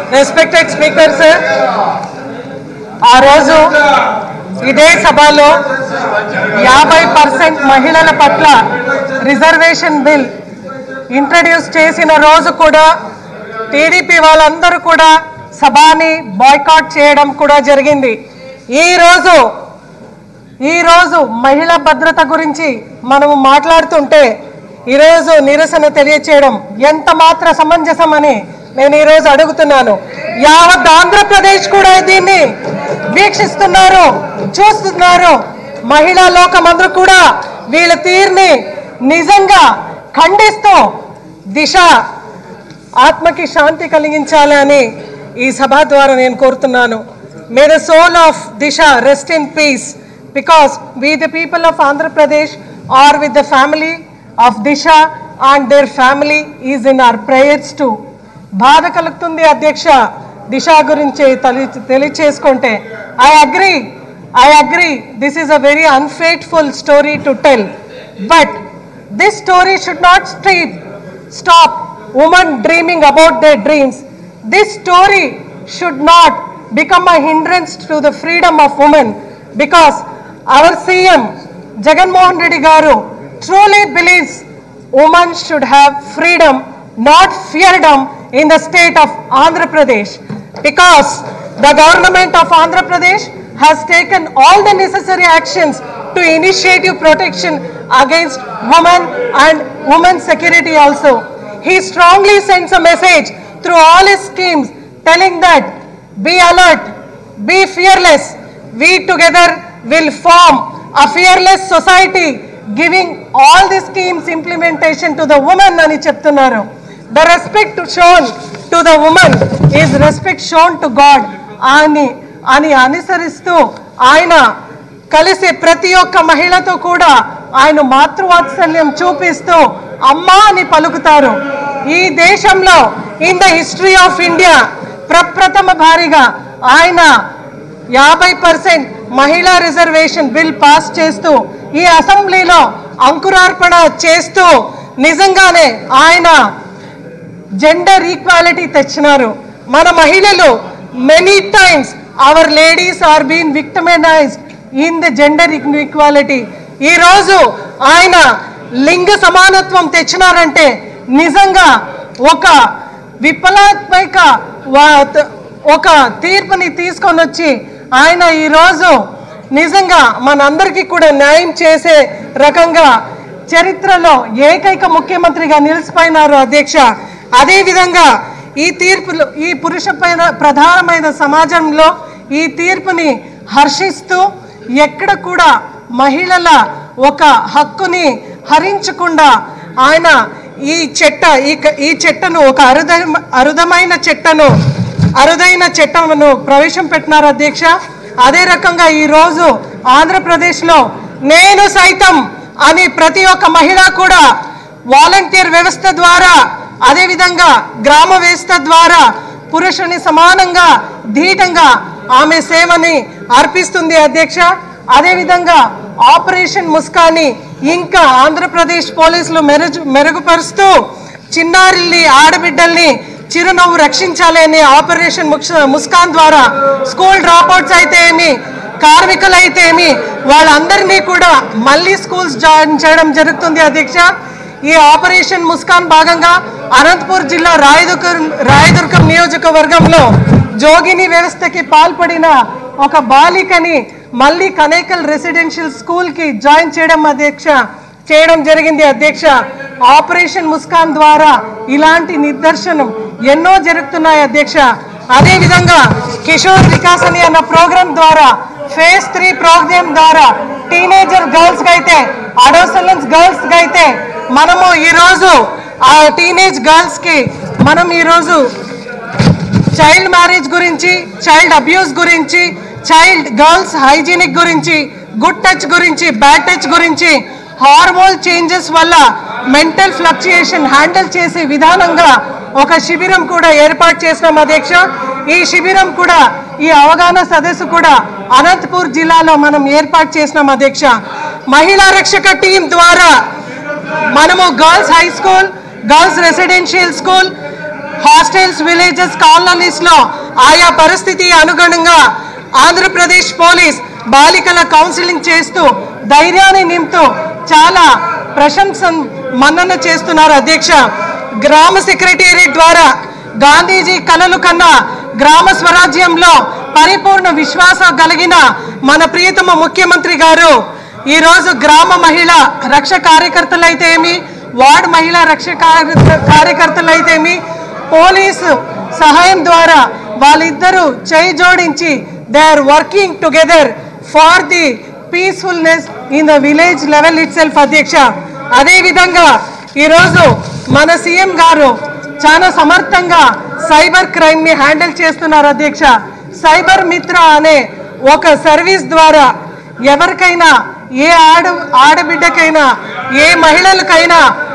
Respected speaker sir ఆ రోజు ఇదే సభలో యాభై పర్సెంట్ మహిళల పట్ల రిజర్వేషన్ బిల్ ఇంట్రడ్యూస్ చేసిన రోజు కూడా టీడీపీ వాళ్ళందరూ కూడా సభని బాయ్కాట్ చేయడం కూడా జరిగింది ఈ రోజు ఈ రోజు మహిళా భద్రత గురించి మనము మాట్లాడుతుంటే ఈరోజు నిరసన తెలియచేయడం ఎంత మాత్ర సమంజసమని నేను ఈరోజు అడుగుతున్నాను యావత్ ఆంధ్రప్రదేశ్ కూడా దీన్ని వీక్షిస్తున్నారు చూస్తున్నారు మహిళా లోకమందరూ కూడా వీళ్ళ తీరుని నిజంగా ఖండిస్తూ దిశ ఆత్మకి శాంతి కలిగించాలి అని ఈ సభ ద్వారా నేను కోరుతున్నాను may the soul of Disha rest in peace because we the people of Andhra Pradesh are with the family of Disha and their family is in our prayers to బాధ కలుగుతుంది అధ్యక్ష దిశ గురించి తలి తెలియచేసుకుంటే I agree I agree this is a very unfaithful story to tell but this story should not street stop women dreaming about their dreams. This story should not become a hindrance to the freedom of women because our CM Jagan Mohan Reddy Garu truly believes women should have freedom, not feardom in the state of Andhra Pradesh because the government of Andhra Pradesh has taken all the necessary actions to initiative protection against women and women's security also. He strongly sends a message through all his schemes telling that be alert, be fearless. We together will form a fearless society giving all the schemes implementation to the woman అని చెప్తున్నారు the respect shown to the women is respect shown to God అని అని అనుసరిస్తూ ఆయన కలిసి ప్రతి ఒక్క మహిళతో కూడా ఆయన మాతృవాత్సల్యం చూపిస్తూ అమ్మా అని పలుకుతారు ఈ దేశంలో in the history of India ప్రప్రథమ భారీగా ఆయన యాభై పర్సెంట్ మహిళా రిజర్వేషన్ బిల్ పాస్ చేస్తూ ఈ అసెంబ్లీలో అంకురార్పణ చేస్తూ నిజంగానే ఆయన జెండర్ ఈక్వాలిటీ తెచ్చినారు మన మహిళలు many times our ladies are been victimised in the gender equality ఈరోజు ఆయన లింగ సమానత్వం తెచ్చినారంటే నిజంగా ఒక విప్లవాత్మక వా- ఒక తీర్పుని తీసుకొని వచ్చి ఆయన ఈరోజు నిజంగా మనందరికీ కూడా న్యాయం చేసే రకంగా చరిత్రలో ఏకైక ముఖ్యమంత్రిగా నిలిచిపోయినారు అధ్యక్ష అదేవిధంగా ఈ తీర్పులు ఈ పురుష పైన- ప్రధానమైన సమాజంలో ఈ తీర్పుని హర్షిస్తూ ఎక్కడ కూడా మహిళల ఒక హక్కుని హరించకుండా ఆయన ఈ చెట్ట ఈ క- ఈ చెట్టను ఒక అరుద అరుదమైన చెట్టను అరుదైన చట్టమును ప్రవేశం పెట్టినారు అధ్యక్ష అదే రకంగా ఈరోజు ఆంధ్రప్రదేశ్లో నేను సైతం అని ప్రతి ఒక్క మహిళ కూడా వాలంటీర్ వ్యవస్థ ద్వారా అదేవిధంగా గ్రామ వ్యవస్థ ద్వారా పురుషుని సమానంగా ధీటంగా ఆమె సేవని అర్పిస్తుంది అధ్యక్ష అదేవిధంగా ఆపరేషన్ ముస్కాని ఇంకా ఆంధ్రప్రదేశ్ పోలీసులు మెరుగు మెరుగుపరుస్తూ చిన్నారిల్ని ఆడబిడ్డల్ని చిరునవ్వు రక్షించాలి అనే ఆపరేషన్ ముక్ష- ముస్కాన్ ద్వారా స్కూల్ డ్రాప్అవుట్స్ అయితే ఏమి కార్మికులు అయితే ఏమి వాళ్ళందరినీ కూడా మళ్ళీ స్కూల్స్ జాయిన్ చేయడం జరుగుతుంది అధ్యక్ష ఈ ఆపరేషన్ ముస్కాన్ భాగంగా అనంతపూర్ జిల్లా రాయదుర్గం రాయదుర్గం నియోజకవర్గంలో జోగిని వ్యవస్థకి పాల్పడిన ఒక బాలికని మళ్ళీ కనేకల్ రెసిడెన్షియల్ స్కూల్కి జాయిన్ చేయడం అధ్యక్ష చేయడం జరిగింది అధ్యక్ష ఆపరేషన్ ముస్కాన్ ద్వారా ఇలాంటి నిదర్శనం ఎన్నో జరుగుతున్నాయి అధ్యక్ష అదేవిధంగా కిషోర్ వికాస్ అని అన్న ప్రోగ్రామ్ ద్వారా ఫేజ్ త్రీ ప్రోగ్రామ్ ద్వారా టీనేజర్ గర్ల్స్ అయితే అడోసలెన్స్ గర్ల్స్ అయితే మనము ఈరోజు ఆ టీనేజ్ గర్ల్స్ కి మనం ఈరోజు చైల్డ్ మ్యారేజ్ గురించి చైల్డ్ అబ్యూస్ గురించి చైల్డ్ గర్ల్స్ హైజీనిక్ గురించి గుడ్ టచ్ గురించి బ్యాడ్ టచ్ గురించి హార్మోన్ చేంజెస్ వల్ల మెంటల్ ఫ్లక్చుయేషన్ హ్యాండిల్ చేసే విధానంగా ఒక శిబిరం కూడా ఏర్పాటు చేసినాం అధ్యక్ష ఈ శిబిరం కూడా ఈ అవగాహన సదస్సు కూడా అనంతపూర్ జిల్లాలో మనం ఏర్పాటు చేసినాం అధ్యక్ష మహిళా రక్షక టీం ద్వారా మనము girls high school girls residential school hostels villages colonies లో ఆయా పరిస్థితి అనుగుణంగా ఆంధ్రప్రదేశ్ పోలీస్ బాలికల కౌన్సిలింగ్ చేస్తూ ధైర్యాన్ని నింపుతూ చాలా ప్రశంస మన్నన చేస్తున్నారు అధ్యక్ష గ్రామ సెక్రటేరియట్ ద్వారా గాంధీజీ కలలు కన్నా గ్రామ స్వరాజ్యంలో పరిపూర్ణ విశ్వాసం కలిగిన మన ప్రియతమ ముఖ్యమంత్రి గారు ఈ రోజు గ్రామ మహిళ రక్ష కార్యకర్తలైతేమి వార్డ్ మహిళా రక్ష కార్య- కార్యకర్తలైతేమి పోలీసు సహాయం ద్వారా వాళ్ళిద్దరూ చేయి జోడించి they are working together for the peacefulness in the village level itself అధ్యక్ష అదేవిధంగా ఈరోజు మన సీఎం గారు చాలా సమర్థంగా సైబర్ క్రైమ్ ని హ్యాండిల్ చేస్తున్నారు అధ్యక్ష సైబర్ మిత్ర అనే ఒక సర్వీస్ ద్వారా ఎవరికైనా ఏ ఆడ ఆడబిడ్డకైనా ఏ మహిళలకైనా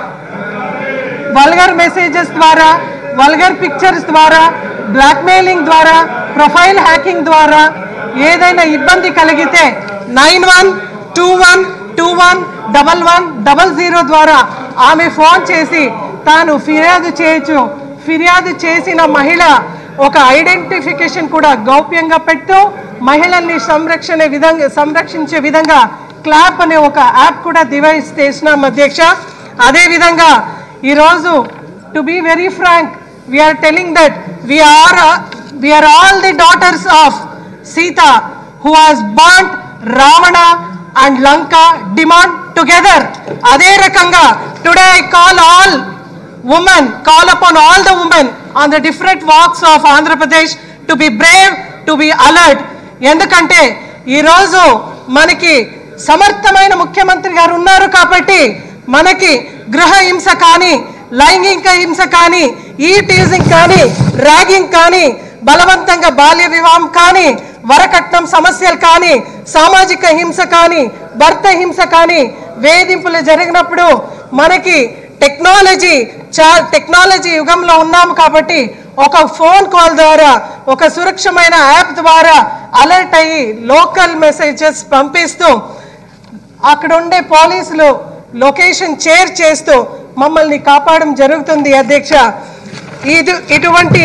వల్గర్ మెసేజెస్ ద్వారా వల్గర్ పిక్చర్స్ ద్వారా బ్లాక్మెయిలింగ్ ద్వారా ప్రొఫైల్ హ్యాకింగ్ ద్వారా ఏదైనా ఇబ్బంది కలిగితే nine one two one two one double one double zero ద్వారా ఆమె ఫోన్ చేసి తాను ఫిర్యాదు చేయొచ్చు ఫిర్యాదు చేసిన మహిళ ఒక ఐడెంటిఫికేషన్ కూడా గౌప్యంగా పెడుతూ మహిళల్ని సంరక్షణ విధంగా సంరక్షించే విధంగా క్లాప్ అనే ఒక యాప్ కూడా డివైస్ చేసినాం అధ్యక్ష అదేవిధంగా ఈరోజు to be very frank we're telling that we're we're all the daughters of Sita who has burnt Ravana and Lanka demand together అదే రకంగా today I call all women call upon all the women on the different walks of Andhra Pradesh to be brave to be alert ఎందుకంటే ఈరోజు మనకి సమర్థమైన ముఖ్యమంత్రి గారు ఉన్నారు కాబట్టి మనకి గృహ హింస కానీ లైంగిక హింస కానీ ఈ టీజింగ్ కానీ ర్యాగింగ్ కానీ బలవంతంగా బాల్య వివాహం కానీ వరకట్నం సమస్యలు కానీ సామాజిక హింస కానీ భర్త హింస కానీ వేధింపులు జరిగినప్పుడు మనకి టెక్నాలజీ చా టెక్నాలజీ యుగంలో ఉన్నాము కాబట్టి ఒక ఫోన్ కాల్ ద్వారా ఒక సురక్షమైన యాప్ ద్వారా అలర్ట్ అయ్యి లోకల్ మెసేజెస్ పంపిస్తూ అక్కడ ఉండే పోలీసులు లొకేషన్ చేర్ చేస్తూ మమ్మల్ని కాపాడడం జరుగుతుంది అధ్యక్ష ఇది ఇటువంటి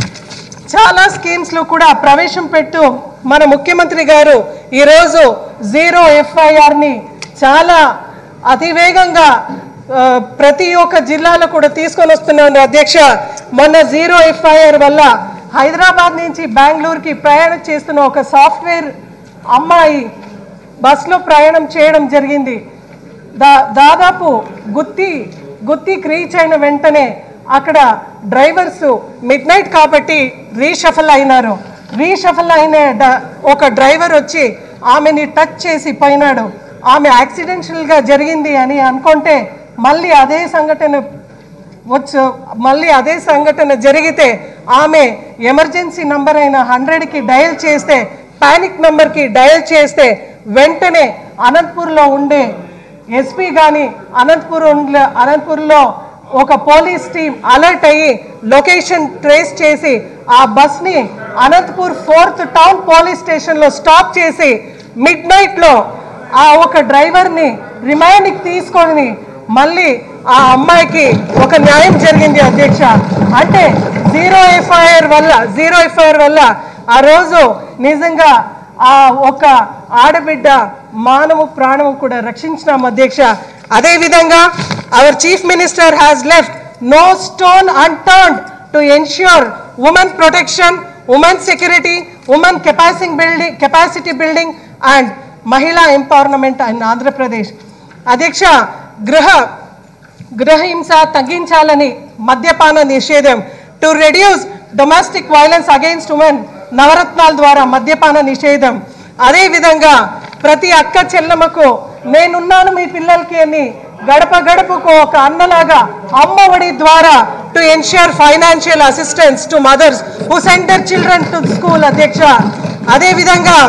చాలా స్కీమ్స్ లో కూడా ప్రవేశం పెట్టు మన ముఖ్యమంత్రి గారు ఈరోజు జీరో ఎఫ్ఐఆర్ ని చాలా అతివేగంగా ఆ, ప్రతి ఒక్క జిల్లాలో కూడా తీసుకొని వస్తున్నాను అధ్యక్ష మొన్న జీరో ఎఫ్ఐఆర్ వల్ల హైదరాబాద్ నుంచి బెంగళూరుకి ప్రయాణం చేస్తున్న ఒక సాఫ్ట్వేర్ అమ్మాయి బస్సులో ప్రయాణం చేయడం జరిగింది దా దాదాపు గుత్తి గుత్తికి రీచ్ అయిన వెంటనే అక్కడ డ్రైవర్స్ మిడ్ నైట్ కాబట్టి రీషఫల్ అయినారు రీషఫల్ అయిన డ- ఒక డ్రైవర్ వచ్చి ఆమెని టచ్ చేసి పోయినాడు ఆమె యాక్సిడెంటల్గా జరిగింది అని అనుకుంటే మళ్ళీ అదే సంఘటన వచ్చు మళ్ళీ అదే సంఘటన జరిగితే ఆమె ఎమర్జెన్సీ నంబర్ అయిన హండ్రెడ్కి డయల్ చేస్తే పానిక్ నంబర్కి డయల్ చేస్తే వెంటనే అనంతపూర్లో ఉండే ఎస్పీ కానీ అనంతపూర్ ఉండ- అనంతపూర్లో ఒక పోలీస్ టీం అలర్ట్ అయ్యి లొకేషన్ ట్రేస్ చేసి ఆ బస్ని అనంతపూర్ ఫోర్త్ టౌన్ పోలీస్ స్టేషన్లో స్టాప్ చేసి మిడ్ నైట్లో ఆ ఒక డ్రైవర్ని రిమైండ్కి తీసుకొని మళ్ళీ ఆ అమ్మాయికి ఒక న్యాయం జరిగింది అధ్యక్ష అంటే జీరో ఎఫ్ఐఆర్ వల్ల జీరో ఎఫ్ఐఆర్ వల్ల ఆ రోజు నిజంగా ఆ ఒక ఆడబిడ్డ మానవు ప్రాణము కూడా రక్షించినాం అధ్యక్ష అదే విధంగా our chief minister has left no stone unturned to ensure women protection women security women capacity building capacity building and మహిళా ఎంపవర్మెంట్ ఇన్ ఆంధ్రప్రదేశ్ అధ్యక్ష గృహ గృహహింస తగ్గించాలని మద్యపాన నిషేధం to reduce domestic violence against women నవరత్నాల ద్వారా మద్యపాన నిషేధం అదే విధంగా ప్రతి అక్క చెల్లెమ్మకు నేనున్నాను మీ పిల్లలకి అని గడప గడపకు ఒక అన్నలాగా అమ్మ ఒడి ద్వారా to ensure financial assistance to mothers who send their children to school అధ్యక్ష అదే విధంగా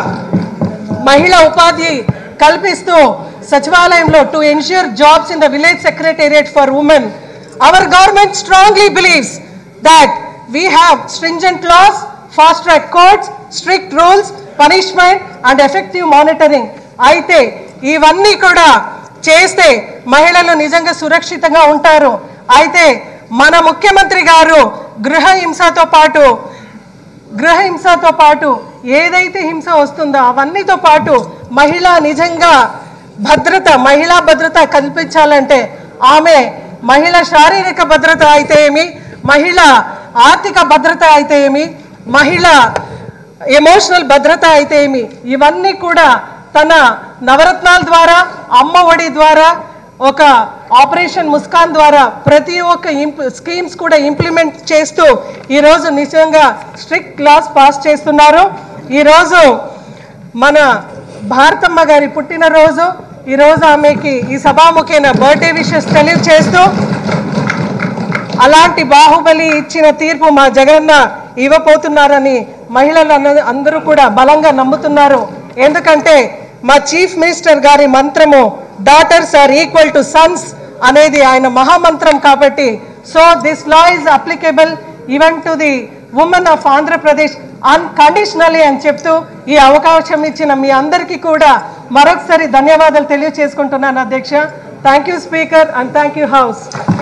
మహిళా ఉపాధి కల్పిస్తూ సచివాలయంలో to ensure jobs in the village secretariat for women our government strongly believes that we have stringent laws fast track courts strict rules punishment and effective monitoring అయితే ఇవన్నీ కూడా చేస్తే మహిళలు నిజంగా సురక్షితంగా ఉంటారు అయితే మన ముఖ్యమంత్రి గారు గృహ హింసతో పాటు గృహ హింసతో పాటు ఏదైతే హింస వస్తుందో అవన్నీతో పాటు మహిళ నిజంగా భద్రత మహిళా భద్రత కల్పించాలంటే ఆమె మహిళ శారీరక భద్రత అయితే ఏమి మహిళ ఆర్థిక భద్రత అయితే ఏమి మహిళ ఎమోషనల్ భద్రత అయితే ఏమి ఇవన్నీ కూడా తన నవరత్నాల ద్వారా అమ్మ ఒడి ద్వారా ఒక ఆపరేషన్ ముస్కాన్ ద్వారా ప్రతి ఒక్క ఇంప్ స్కీమ్స్ కూడా ఇంప్లిమెంట్ చేస్తూ ఈరోజు నిజంగా స్ట్రిక్ట్ లాస్ పాస్ చేస్తున్నారు ఈరోజు మన భారతమ్మ గారి పుట్టినరోజు ఈరోజు ఆమెకి ఈ సభాముఖైన బర్త్డే విషెస్ తెలియజేస్తూ అలాంటి బాహుబలి ఇచ్చిన తీర్పు మా జగనన్న ఇవ్వబోతున్నారని మహిళలు అన్న- అందరూ కూడా బలంగా నమ్ముతున్నారు ఎందుకంటే మా చీఫ్ మినిస్టర్ గారి మంత్రము daughters are equal to sons అనేది ఆయన మహామంత్రం కాబట్టి so this law is applicable even to the women of Andhra Pradesh unconditionally అని చెప్తూ ఈ అవకాశం ఇచ్చిన మీ అందరికీ కూడా మరొకసారి ధన్యవాదాలు తెలియజేసుకుంటున్నాను అధ్యక్ష thank you speaker and thank you house